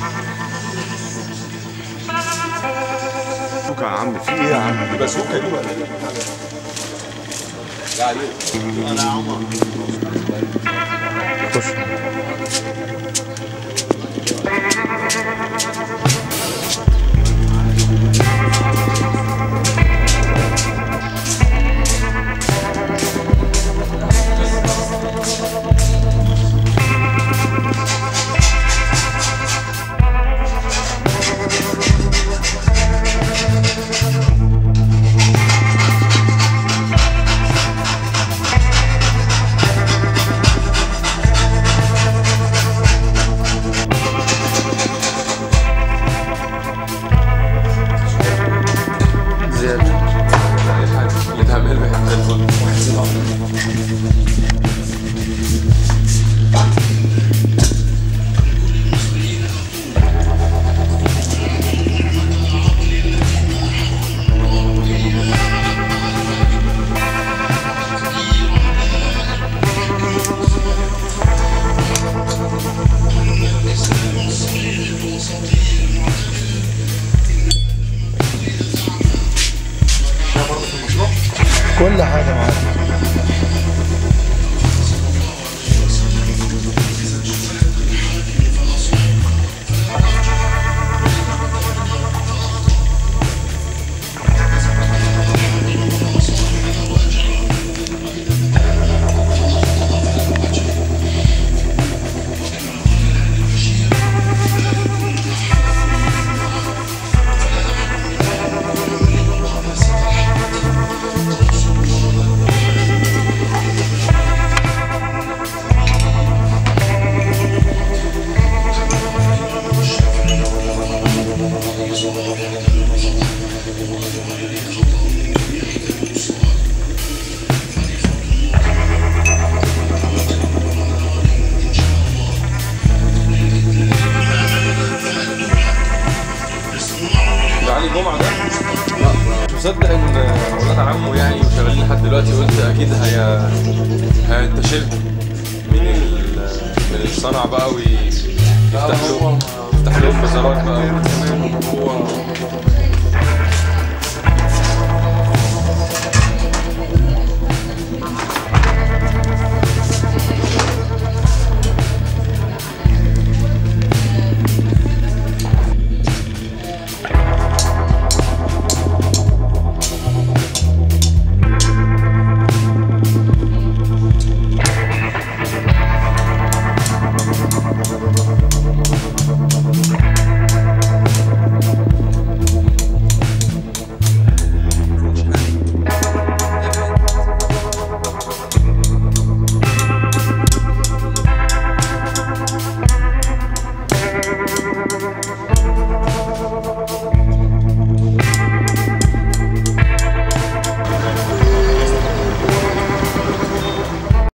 سوكا يا عم في ايه يا عم؟ يبقى سوكا دي ولا ايه؟ لا عليك انا عمر خش زيادة اللي تعمل بيحب الفل واحد سبعة كل حاجة معاك ده علي جمعة ده؟ لا مش مصدق ان ولاد عمه يعني وشغالين لحد دلوقتي قلت اكيد هي هينتشلهم من ال... من الصنعة بقى ويفتح لهم يفتح لهم بازارات بقى كمان هو